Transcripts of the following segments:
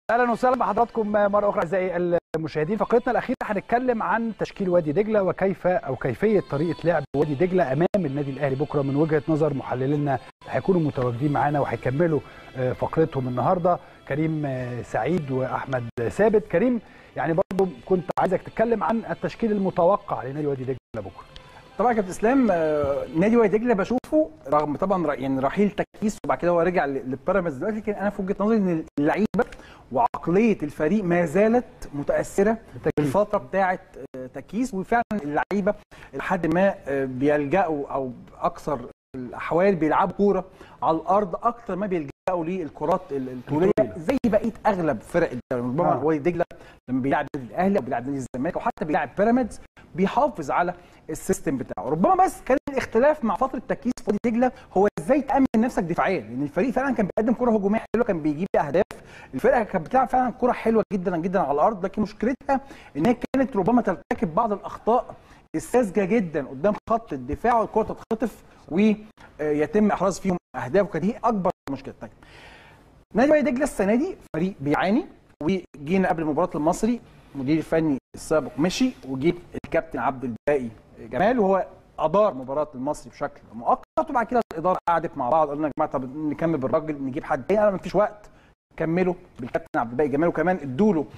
اهلا وسهلا بحضراتكم مره اخرى اعزائي المشاهدين فقرتنا الاخيره هنتكلم عن تشكيل وادي دجله وكيف او كيفيه طريقه لعب وادي دجله امام النادي الاهلي بكره من وجهه نظر محللينا هيكونوا متواجدين معانا وهيكملوا فقرتهم النهارده كريم سعيد واحمد ثابت كريم يعني برضو كنت عايزك تتكلم عن التشكيل المتوقع لنادي وادي دجله بكره طبعا يا كابتن اسلام نادي وادي دجله بشوفه رغم طبعا يعني رحيل تكيس وبعد كده هو رجع للبيراميدز دلوقتي لكن انا في وجهه نظري ان اللعيبه وعقليه الفريق ما زالت متاثره بالفتره بتاعه تكيس وفعلا اللعيبه لحد ما بيلجأوا او اكثر الاحوال بيلعبوا كوره على الارض اكتر ما بيلجأوا للكرات الطوليه زي بقيه اغلب فرق الدوري ربما آه. وادي دجله لما بيلعب النادي الاهلي او بيلعب نادي الزمالك او حتى بيلعب بيراميدز بيحافظ على السيستم بتاعه ربما بس كان الاختلاف مع فتره تكيس في وادي دجله هو ازاي تامن نفسك دفاعيا لان الفريق فعلا كان بيقدم كره هجوميه حلوه كان بيجيب اهداف الفرقه كانت بتلعب فعلا كره حلوه جدا جدا على الارض لكن مشكلتها ان هي كانت ربما ترتكب بعض الاخطاء الساذجه جدا قدام خط الدفاع والكره تتخطف ويتم احراز فيهم اهداف وكانت دي اكبر مشكله طيب نادي وادي دجله السنه دي فريق بيعاني وجينا قبل مباراه المصري المدير الفني السابق مشي وجيب الكابتن عبد الباقي جمال وهو ادار مباراه المصري بشكل مؤقت وبعد كده الاداره قعدت مع بعض قالوا يا جماعه طب نكمل بالراجل نجيب حد تاني انا مفيش وقت كملوا بالكابتن عبد الباقي جمال وكمان ادوا له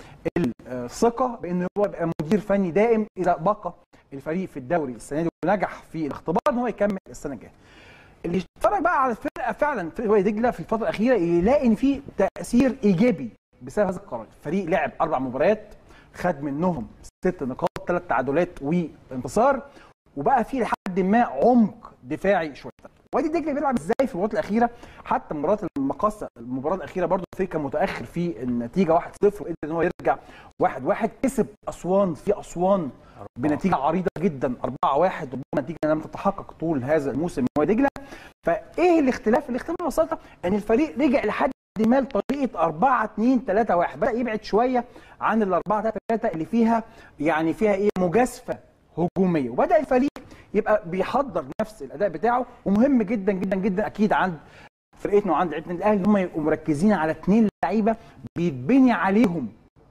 الثقه بان هو يبقى مدير فني دائم اذا بقى الفريق في الدوري السنه دي ونجح في الاختبار ان هو يكمل السنه الجايه. اللي يتفرج بقى على الفرقه فعلا فرقه وادي دجله في الفتره الاخيره يلاقي ان في تاثير ايجابي بسبب هذا القرار، الفريق لعب اربع مباريات خد منهم ست نقاط ثلاث تعادلات وانتصار وبقى في لحد ما عمق دفاعي شويه. وادي دجله بيلعب ازاي في المباراه الاخيره حتى مباراه المقاصه المباراه الاخيره برضه الفريق كان متاخر في النتيجه 1-0 وقدر ان هو يرجع 1-1 كسب اسوان في اسوان بنتيجه عريضه جدا 4-1 ربما نتيجه لم تتحقق طول هذا الموسم وادي دجله فايه الاختلاف؟ الاختلاف ببساطه ان الفريق رجع لحد ما لطريقه 4 2 3 1 بدا يبعد شويه عن ال 4 3 3 اللي فيها يعني فيها ايه مجازفه هجوميه وبدا الفريق يبقى بيحضر نفس الاداء بتاعه ومهم جدا جدا جدا اكيد عند فرقتنا وعند لعيبه النادي الاهلي هم يبقوا مركزين على اثنين لعيبه بيتبني عليهم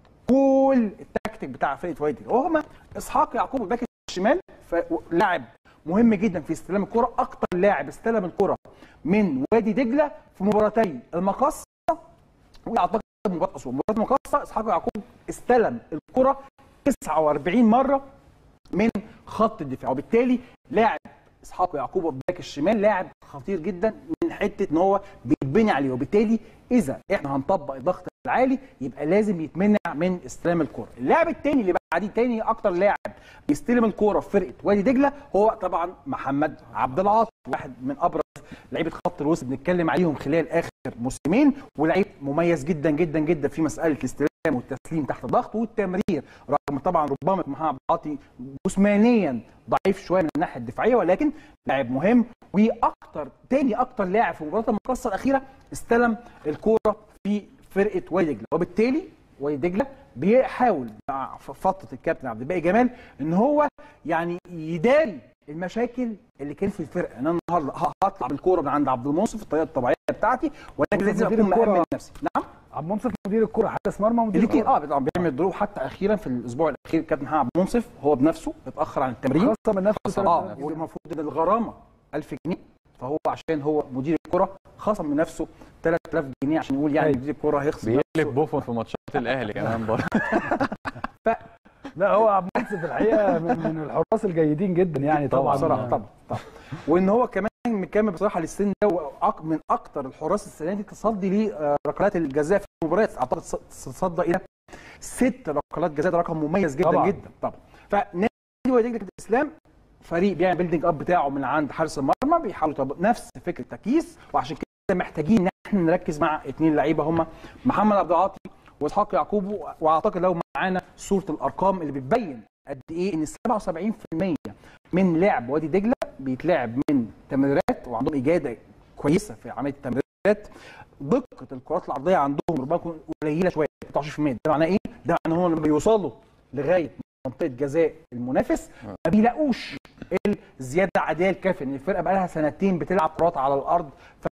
كل التكتيك بتاع فرقه وادي وهم اسحاق يعقوب الباك الشمال لاعب مهم جدا في استلام الكره اكتر لاعب استلم الكره من وادي دجله في مباراتي المقصه واعتقد مباراه اسوان مباراه المقصه اسحاق يعقوب استلم الكره 49 مره من خط الدفاع وبالتالي لاعب اسحاق يعقوب الباك الشمال لاعب خطير جدا من حته ان هو بيتبني عليه وبالتالي اذا احنا هنطبق الضغط العالي يبقى لازم يتمنع من استلام الكره اللاعب الثاني اللي بعديه تاني اكتر لاعب بيستلم الكره في فرقه وادي دجله هو طبعا محمد عبد العاطي واحد من ابرز لعيبه خط الوسط بنتكلم عليهم خلال اخر موسمين ولعيب مميز جدا جدا جدا في مساله الاستلام والتسليم تحت الضغط والتمرير رغم طبعا ربما محمد عبد العاطي جسمانيا ضعيف شويه من الناحيه الدفاعيه ولكن لاعب مهم واكتر تاني اكتر لاعب في مباراه المقصه الاخيره استلم الكوره في فرقه وادي دجله وبالتالي وادي دجله بيحاول مع فتره الكابتن عبد الباقي جمال ان هو يعني يداري المشاكل اللي كان في الفرقه ان انا النهارده هطلع بالكوره من عند عبد المنصف الطريقه الطبيعيه بتاعتي ولكن لازم اكون مأمن نفسي نعم عبد المنصف مدير الكره حارس مرمى مدير الاثنين اه طبعا بيعمل ظروف حتى اخيرا في الاسبوع الاخير كابتن محمد عبد المنصف هو بنفسه اتاخر عن التمرين خاصه من نفسه اه والمفروض ان الغرامه 1000 جنيه فهو عشان هو مدير الكره خصم من نفسه 3000 جنيه عشان يقول يعني مدير الكره هيخصم بيقلب بوفون في ماتشات الاهلي كمان برضه ف... لا هو عبد المنصف الحقيقه من, من الحراس الجيدين جدا يعني طبعا طبعا طبعا, طبعا. وان هو كمان مكمل بصراحه للسن ده من اكتر الحراس السنه دي تصدي لركلات الجزاء في المباريات اعتقد تصدى الى ست ركلات جزاء ده رقم مميز جدا طبعا. جدا طبعا فنادي وادي دجله الاسلام فريق بيعمل بيلدينج اب بتاعه من عند حارس المرمى بيحاولوا يطبقوا نفس فكره التكييس وعشان كده محتاجين ان احنا نركز مع اثنين لعيبه هم محمد عبد العاطي واسحاق يعقوب واعتقد لو معانا صوره الارقام اللي بتبين قد ايه ان 77% من لعب وادي دجله بيتلعب من تمريرات وعندهم اجاده كويسه في عمليه التمريرات دقه الكرات العرضيه عندهم ربما تكون قليله شويه 19% ده معناه ايه؟ ده معناه هم لما بيوصلوا لغايه منطقه جزاء المنافس ما بيلاقوش الزياده العاديه الكافيه ان الفرقه بقى لها سنتين بتلعب كرات على الارض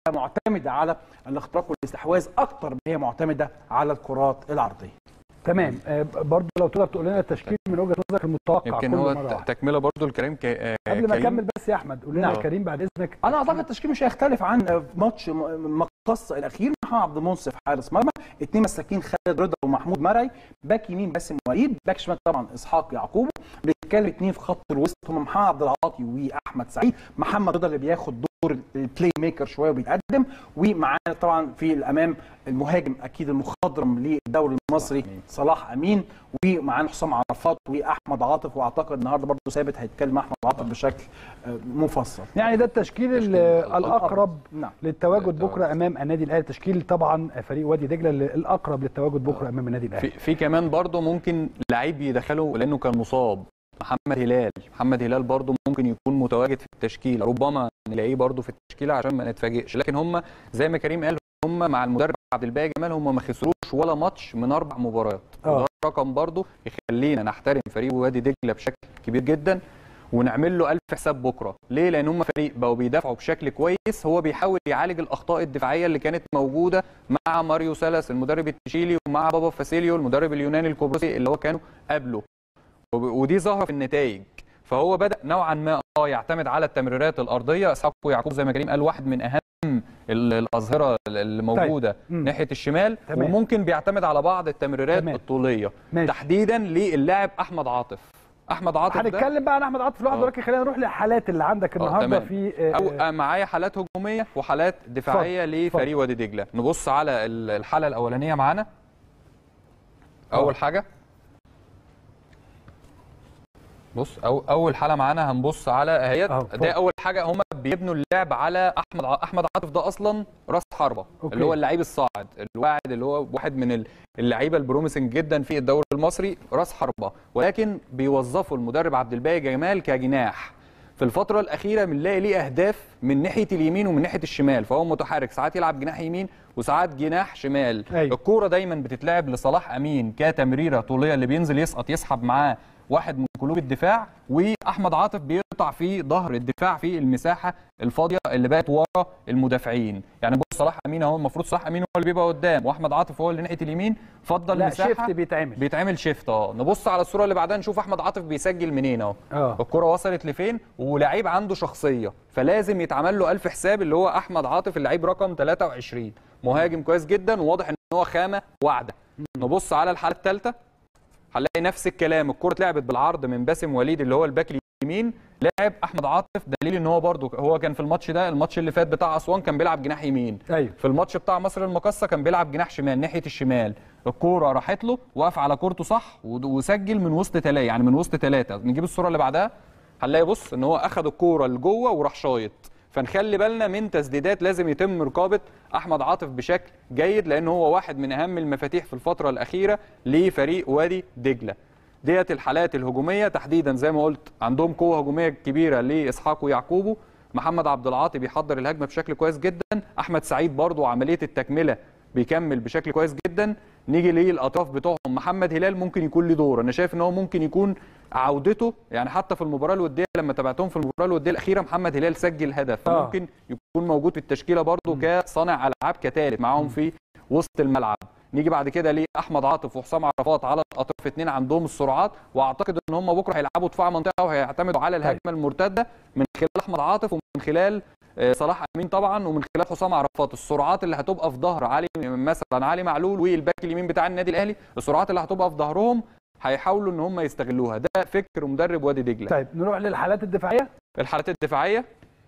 معتمده على الاختراق والاستحواذ اكتر ما هي معتمده على الكرات العرضيه تمام آه، برضو لو تقدر تقول لنا التشكيل من وجهه نظرك المتوقع يمكن كل هو مرة ت- واحدة. تكمله برضو الكريم ك... آه، قبل ما كريم. اكمل بس يا احمد قول لنا نعم. يا كريم بعد اذنك انا اعتقد التشكيل مش هيختلف عن ماتش م- مقص الاخير محمد عبد المنصف حارس مرمى اثنين مساكين خالد رضا ومحمود مرعي باك يمين باسم وليد باك شمال طبعا اسحاق يعقوب بنتكلم اثنين في خط الوسط هم محمد عبد العاطي واحمد سعيد محمد رضا اللي بياخد دور البلاي ميكر شويه وبيتقدم ومعانا طبعا في الامام المهاجم اكيد المخضرم للدوري المصري صلاح امين ومعانا حسام عرفات واحمد عاطف واعتقد النهارده برضه ثابت هيتكلم احمد عاطف بشكل آه، مفصل يعني ده التشكيل تشكيل ال- الأقرب. الاقرب نعم للتواجد للتواجد. بكره امام النادي الاهلي تشكيل طبعا فريق وادي دجله الاقرب للتواجد بكره امام النادي الاهلي في, في كمان برضو ممكن لعيب يدخله لانه كان مصاب محمد هلال محمد هلال برضو ممكن يكون متواجد في التشكيله ربما نلاقيه برضو في التشكيله عشان ما نتفاجئش لكن هم زي ما كريم قال هم مع المدرب عبد الباقي جمال هم ما خسروش ولا ماتش من اربع مباريات آه. وده رقم برضو يخلينا نحترم فريق وادي دجله بشكل كبير جدا ونعمل له ألف حساب بكره ليه لان هم فريق بقوا بيدافعوا بشكل كويس هو بيحاول يعالج الاخطاء الدفاعيه اللي كانت موجوده مع ماريو سالاس المدرب التشيلي ومع بابا فاسيليو المدرب اليوناني القبرصي اللي هو كانوا قبله وب- ودي ظاهره في النتائج فهو بدا نوعا ما اه يعتمد على التمريرات الارضيه اسحاق يعقوب زي ما كريم قال واحد من اهم ال- الاظهره اللي موجوده مم. ناحيه الشمال تمام. وممكن بيعتمد على بعض التمريرات تمام. الطوليه ماشي. تحديدا للاعب احمد عاطف احمد عاطف ده هنتكلم بقى عن احمد عاطف لوحده آه. لكن خلينا نروح للحالات اللي عندك النهارده تمام. في آه، او آه، معايا حالات هجوميه وحالات دفاعيه لفريق وادي دجله نبص على ال- الحاله الاولانيه معانا اول حاجه بص أو اول حاله معانا هنبص على اهيت أهو، ده اتفضل. اول حاجه هم بيبنوا اللعب على احمد ع- احمد عاطف ده اصلا راس حربه أوكي. اللي هو اللعيب الصاعد الواعد اللي هو واحد من ال- اللعيبه البروميسنج جدا في الدوري المصري راس حربه ولكن بيوظفوا المدرب عبد الباقي جمال كجناح في الفترة الأخيرة بنلاقي ليه أهداف من ناحية اليمين ومن ناحية الشمال فهو متحرك ساعات يلعب جناح يمين وساعات جناح شمال أيوة. الكورة دايما بتتلعب لصلاح أمين كتمريرة طولية اللي بينزل يسقط يسحب معاه واحد من قلوب الدفاع واحمد عاطف بيقطع في ظهر الدفاع في المساحه الفاضيه اللي بقت ورا المدافعين يعني بص صلاح امين اهو المفروض صلاح امين هو اللي بيبقى قدام واحمد عاطف هو اللي ناحيه اليمين فضل لا مساحه شيفت بيتعمل بيتعمل شيفت اه نبص على الصوره اللي بعدها نشوف احمد عاطف بيسجل منين اهو اه الكرة وصلت لفين ولعيب عنده شخصية فلازم يتعمل له ألف حساب اللي هو أحمد عاطف اللعيب رقم 23 مهاجم كويس جدا وواضح إن هو خامة واعدة نبص على الحالة الثالثة هنلاقي نفس الكلام الكرة اتلعبت بالعرض من باسم وليد اللي هو الباك اليمين لعب احمد عاطف دليل ان هو برده هو كان في الماتش ده الماتش اللي فات بتاع اسوان كان بيلعب جناح يمين ايوه في الماتش بتاع مصر المقاصه كان بيلعب جناح شمال ناحيه الشمال الكوره راحت له وقف على كورته صح ود- وسجل من وسط ثلاثه يعني من وسط ثلاثه نجيب الصوره اللي بعدها هنلاقي بص ان هو اخذ الكوره لجوه وراح شايط فنخلي بالنا من تسديدات لازم يتم رقابه احمد عاطف بشكل جيد لان هو واحد من اهم المفاتيح في الفتره الاخيره لفريق وادي دجله ديت الحالات الهجوميه تحديدا زي ما قلت عندهم قوه هجوميه كبيره لاسحاق ويعقوبه محمد عبد العاطي بيحضر الهجمه بشكل كويس جدا احمد سعيد برضو عمليه التكمله بيكمل بشكل كويس جدا نيجي للاطراف بتوعهم محمد هلال ممكن يكون له دور انا شايف ان هو ممكن يكون عودته يعني حتى في المباراه الوديه لما تابعتهم في المباراه الوديه الاخيره محمد هلال سجل هدف آه. فممكن يكون موجود في التشكيله برضو كصانع العاب كثالث معاهم في وسط الملعب نيجي بعد كده لاحمد عاطف وحسام عرفات على الاطراف اثنين عندهم السرعات واعتقد ان هم بكره هيلعبوا دفاع منطقه وهيعتمدوا على الهجمه المرتده من خلال احمد عاطف ومن خلال آه، صلاح امين طبعا ومن خلال حسام عرفات السرعات اللي هتبقى في ظهر علي مثلا علي معلول والباك اليمين بتاع النادي الاهلي السرعات اللي هتبقى في ظهرهم هيحاولوا ان هم يستغلوها ده فكر مدرب وادي دجله طيب نروح للحالات الدفاعيه الحالات الدفاعيه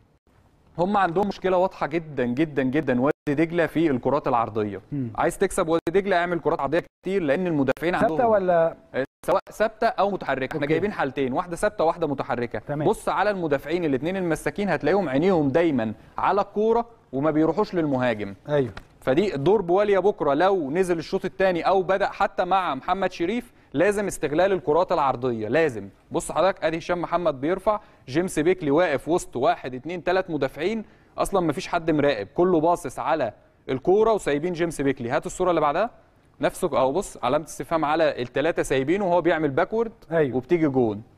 هم عندهم مشكله واضحه جدا جدا جدا وادي دجله في الكرات العرضيه مم. عايز تكسب وادي دجله اعمل كرات عرضيه كتير لان المدافعين عندهم ثابته ولا سواء ثابته او متحركه احنا أوكي. جايبين حالتين واحده ثابته واحده متحركه تمام. بص على المدافعين الاثنين المساكين هتلاقيهم عينيهم دايما على الكوره وما بيروحوش للمهاجم ايوه فدي دور بواليا بكره لو نزل الشوط الثاني او بدا حتى مع محمد شريف لازم استغلال الكرات العرضيه لازم بص حضرتك ادي هشام محمد بيرفع جيمس بيكلي واقف وسط واحد اتنين ثلاث مدافعين اصلا ما فيش حد مراقب كله باصص على الكوره وسايبين جيمس بيكلي هات الصوره اللي بعدها نفسه اهو بص علامه استفهام على الثلاثه سايبينه وهو بيعمل باكورد أيوة. وبتيجي جون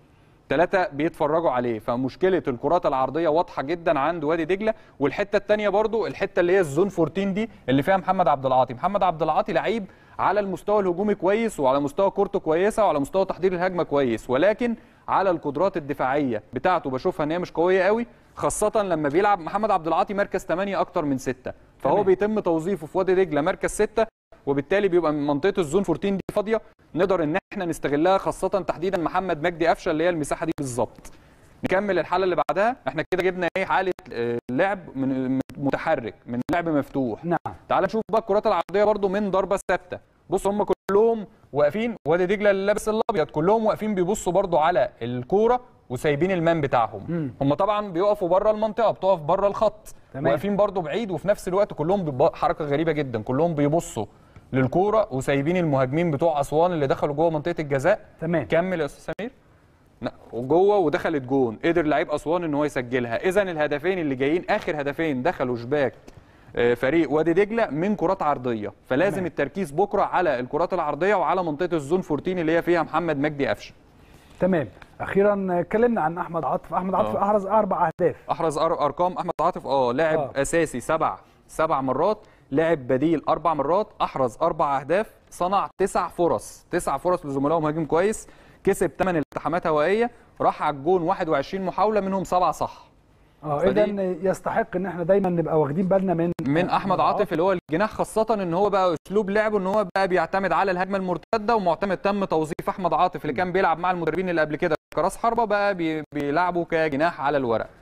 ثلاثة بيتفرجوا عليه فمشكلة الكرات العرضية واضحة جدا عند وادي دجلة والحتة الثانية برضو الحتة اللي هي الزون 14 دي اللي فيها محمد عبد العاطي محمد عبد العاطي لعيب على المستوى الهجومي كويس وعلى مستوى كورته كويسة وعلى مستوى تحضير الهجمة كويس ولكن على القدرات الدفاعية بتاعته بشوفها ان هي مش قوية قوي خاصة لما بيلعب محمد عبد العاطي مركز 8 أكتر من 6 فهو تمام. بيتم توظيفه في وادي دجلة مركز 6 وبالتالي بيبقى من منطقة الزون 14 دي فاضية نقدر ان احنا نستغلها خاصة تحديدا محمد مجدي قفشة اللي هي المساحة دي بالظبط نكمل الحالة اللي بعدها احنا كده جبنا ايه حالة آه، لعب من من متحرك من لعب مفتوح نعم تعال نشوف بقى الكرات العرضيه برضو من ضربه ثابته بص هم كلهم واقفين وادي دجله اللي لابس الابيض كلهم واقفين بيبصوا برضو على الكوره وسايبين المان بتاعهم مم. هم طبعا بيقفوا بره المنطقه بتقف بره الخط تمام. واقفين برضو بعيد وفي نفس الوقت كلهم بيب- حركه غريبه جدا كلهم بيبصوا للكوره وسايبين المهاجمين بتوع اسوان اللي دخلوا جوه منطقه الجزاء تمام كمل يا استاذ سمير لا، وجوه ودخلت جون قدر لعيب اسوان ان هو يسجلها اذا الهدفين اللي جايين اخر هدفين دخلوا شباك آه، فريق وادي دجله من كرات عرضيه فلازم تمام. التركيز بكره على الكرات العرضيه وعلى منطقه الزون 14 اللي هي فيها محمد مجدي قفشه تمام اخيرا اتكلمنا عن احمد عاطف احمد عاطف آه. احرز اربع اهداف احرز أر- ارقام احمد عاطف اه لاعب آه. آه. اساسي سبع سبع مرات لاعب بديل اربع مرات احرز اربع اهداف صنع تسع فرص تسع فرص لزملائه مهاجم كويس كسب 8 التحامات هوائيه راح على الجون 21 محاوله منهم سبعه صح اه فدي- اذا يستحق ان احنا دايما نبقى واخدين بالنا من من احمد عاطف اللي هو الجناح خاصه ان هو بقى اسلوب لعبه ان هو بقى بيعتمد على الهجمه المرتده ومعتمد تم توظيف احمد عاطف اللي كان بيلعب مع المدربين اللي قبل كده كراس حربه بقى بي- بيلعبه كجناح على الورق